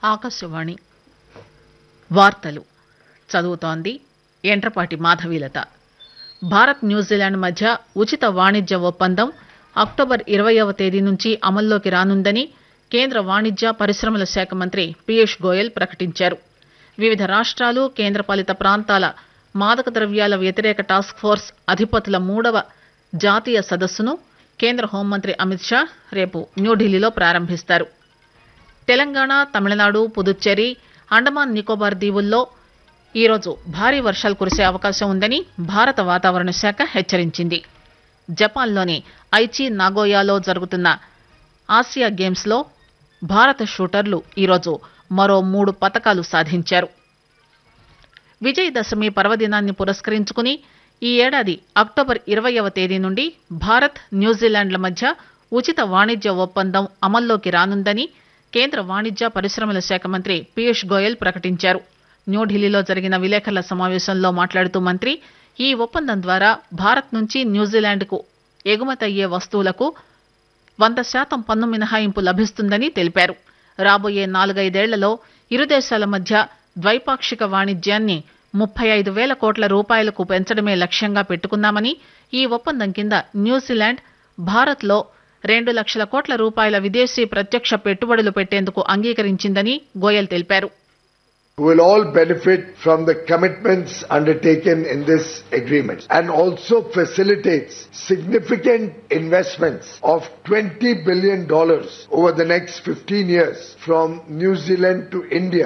ఆకాశవాణి వార్తలు చదువుతోంది ఎంట్రపాటి మాధవీలత భారత్ న్యూజిలాండ్ మధ్య ఉచిత వాణిజ్య ఒప్పందం అక్టోబర్ ఇరవయవ తేదీ నుంచి అమల్లోకి రానుందని కేంద్ర వాణిజ్య పరిశ్రమల శాఖ మంత్రి పీయూష్ గోయల్ ప్రకటించారు వివిధ రాష్ట్రాలు కేంద్రపాలిత ప్రాంతాల మాదక ద్రవ్యాల వ్యతిరేక టాస్క్ ఫోర్స్ అధిపతుల మూడవ జాతీయ సదస్సును కేంద్ర హోంమంత్రి అమిత్ షా రేపు న్యూఢిల్లీలో ప్రారంభిస్తారు తెలంగాణ తమిళనాడు పుదుచ్చేరి అండమాన్ నికోబార్ దీవుల్లో ఈరోజు భారీ వర్షాలు కురిసే అవకాశం ఉందని భారత వాతావరణ శాఖ హెచ్చరించింది జపాన్లోని ఐచి నాగోయాలో జరుగుతున్న ఆసియా గేమ్స్ లో భారత షూటర్లు ఈరోజు మరో మూడు పతకాలు సాధించారు విజయదశమి పర్వదినాన్ని పురస్కరించుకుని ఈ ఏడాది అక్టోబర్ ఇరవయవ తేదీ నుండి భారత్ న్యూజిలాండ్ల మధ్య ఉచిత వాణిజ్య ఒప్పందం అమల్లోకి రానుందని కేంద్ర వాణిజ్య పరిశ్రమల శాఖ మంత్రి పీయూష్ గోయల్ ప్రకటించారు న్యూఢిల్లీలో జరిగిన విలేకరుల సమావేశంలో మాట్లాడుతూ మంత్రి ఈ ఒప్పందం ద్వారా భారత్ నుంచి న్యూజిలాండ్కు ఎగుమతయ్యే వస్తువులకు వంద శాతం పన్ను మినహాయింపు లభిస్తుందని తెలిపారు రాబోయే నాలుగైదేళ్లలో ఇరు దేశాల మధ్య ద్వైపాక్షిక వాణిజ్యాన్ని ముప్పై ఐదు వేల కోట్ల రూపాయలకు పెంచడమే లక్ష్యంగా పెట్టుకున్నామని ఈ ఒప్పందం కింద న్యూజిలాండ్ భారత్లో రెండు లక్షల కోట్ల రూపాయల విదేశీ ప్రత్యక్ష పెట్టుబడులు పెట్టేందుకు అంగీకరించిందని గోయల్ తెలిపారు who will all benefit from the commitments undertaken in this agreement and also facilitates significant investments of $20 billion over the next 15 years from New Zealand to India.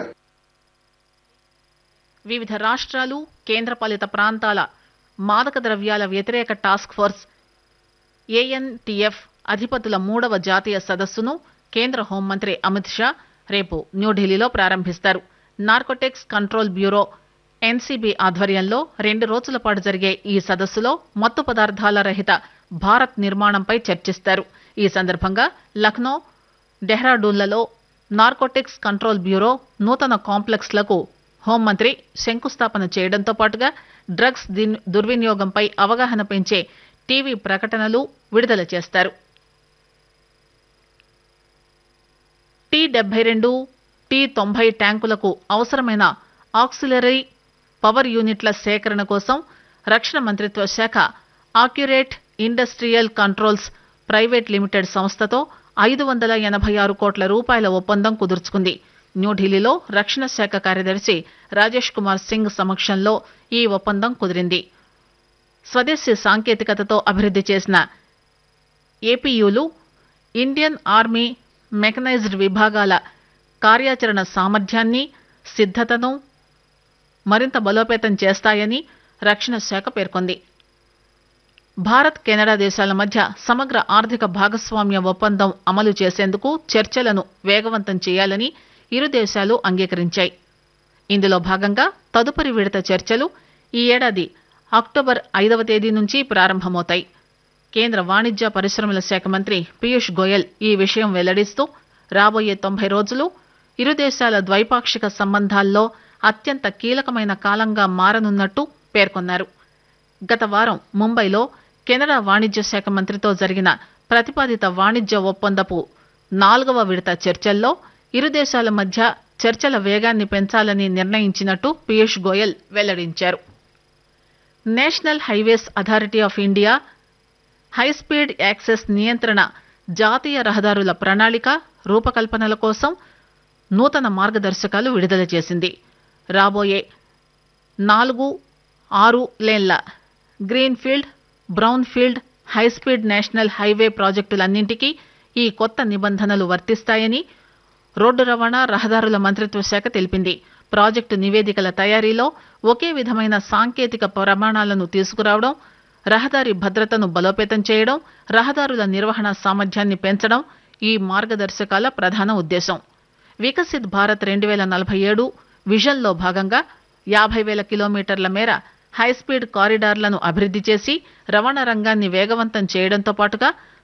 వివిధ రాష్ట్రాలు కేంద్రపాలిత ప్రాంతాల మాదక ద్రవ్యాల వ్యతిరేక టాస్క్ ఫోర్స్ ఏఎన్టీఎఫ్ అధిపతుల మూడవ జాతీయ సదస్సును కేంద్ర హోంమంత్రి అమిత్ షా రేపు న్యూఢిల్లీలో ప్రారంభిస్తారు నార్కోటిక్స్ కంట్రోల్ బ్యూరో ఎన్సీబీ ఆధ్వర్యంలో రెండు రోజుల పాటు జరిగే ఈ సదస్సులో మత్తు పదార్థాల రహిత భారత్ నిర్మాణంపై చర్చిస్తారు ఈ సందర్భంగా లక్నో డెహ్రాడూన్లలో నార్కోటిక్స్ కంట్రోల్ బ్యూరో నూతన కాంప్లెక్స్లకు హోంమంత్రి శంకుస్థాపన చేయడంతో పాటుగా డ్రగ్స్ దిన్- దుర్వినియోగంపై అవగాహన పెంచే టీవీ ప్రకటనలు విడుదల చేస్తారు టీ డెబ్బై రెండు టీ తొంభై ట్యాంకులకు అవసరమైన ఆక్సిలరీ పవర్ యూనిట్ల సేకరణ కోసం రక్షణ మంత్రిత్వ శాఖ accurate industrial controls private limited సంస్థతో ఐదు వందల ఎనభై ఆరు కోట్ల రూపాయల ఒప్పందం కుదుర్చుకుంది న్యూఢిల్లీలో రక్షణ శాఖ కార్యదర్శి రాజేష్ కుమార్ సింగ్ సమక్షంలో ఈ ఒప్పందం కుదిరింది స్వదేశీ సాంకేతికతతో అభివృద్ధి చేసిన ఏపీయూలు ఇండియన్ ఆర్మీ మెకనైజ్డ్ విభాగాల కార్యాచరణ సామర్థ్యాన్ని సిద్ధతను మరింత బలోపేతం చేస్తాయని రక్షణ శాఖ పేర్కొంది భారత్ కెనడా దేశాల మధ్య సమగ్ర ఆర్థిక భాగస్వామ్య ఒప్పందం అమలు చేసేందుకు చర్చలను వేగవంతం చేయాలని ఇరు దేశాలు అంగీకరించాయి ఇందులో భాగంగా తదుపరి విడత చర్చలు ఈ ఏడాది అక్టోబర్ ఐదవ తేదీ నుంచి ప్రారంభమవుతాయి కేంద్ర వాణిజ్య పరిశ్రమల శాఖ మంత్రి పీయూష్ గోయల్ ఈ విషయం వెల్లడిస్తూ రాబోయే తొంభై రోజులు ఇరు దేశాల ద్వైపాక్షిక సంబంధాల్లో అత్యంత కీలకమైన కాలంగా మారనున్నట్టు పేర్కొన్నారు గత వారం ముంబైలో కెనడా వాణిజ్య శాఖ మంత్రితో జరిగిన ప్రతిపాదిత వాణిజ్య ఒప్పందపు నాలుగవ విడత చర్చల్లో ఇరు దేశాల మధ్య చర్చల వేగాన్ని పెంచాలని నిర్ణయించినట్టు పీయూష్ గోయల్ వెల్లడించారు national highways authority of India high speed access నియంత్రణ జాతీయ రహదారుల ప్రణాళిక రూపకల్పనల కోసం నూతన మార్గదర్శకాలు విడుదల చేసింది రాబోయే నాలుగు ఆరు లేన్ల greenfield brownfield high speed national highway ప్రాజెక్టులన్నింటికీ ఈ కొత్త నిబంధనలు వర్తిస్తాయని రోడ్డు రవాణా రహదారుల మంత్రిత్వ శాఖ తెలిపింది ప్రాజెక్టు నివేదికల తయారీలో ఒకే విధమైన సాంకేతిక ప్రమాణాలను తీసుకురావడం రహదారి భద్రతను బలోపేతం చేయడం రహదారుల నిర్వహణ సామర్థ్యాన్ని పెంచడం ఈ మార్గదర్శకాల ప్రధాన ఉద్దేశం వికసిత్ భారత్ రెండు వేల నలభై ఏడు విజన్లో భాగంగా యాభై వేల కిలోమీటర్ల మేర హైస్పీడ్ కారిడార్లను అభివృద్ధి చేసి రవాణా రంగాన్ని వేగవంతం చేయడంతో పాటుగా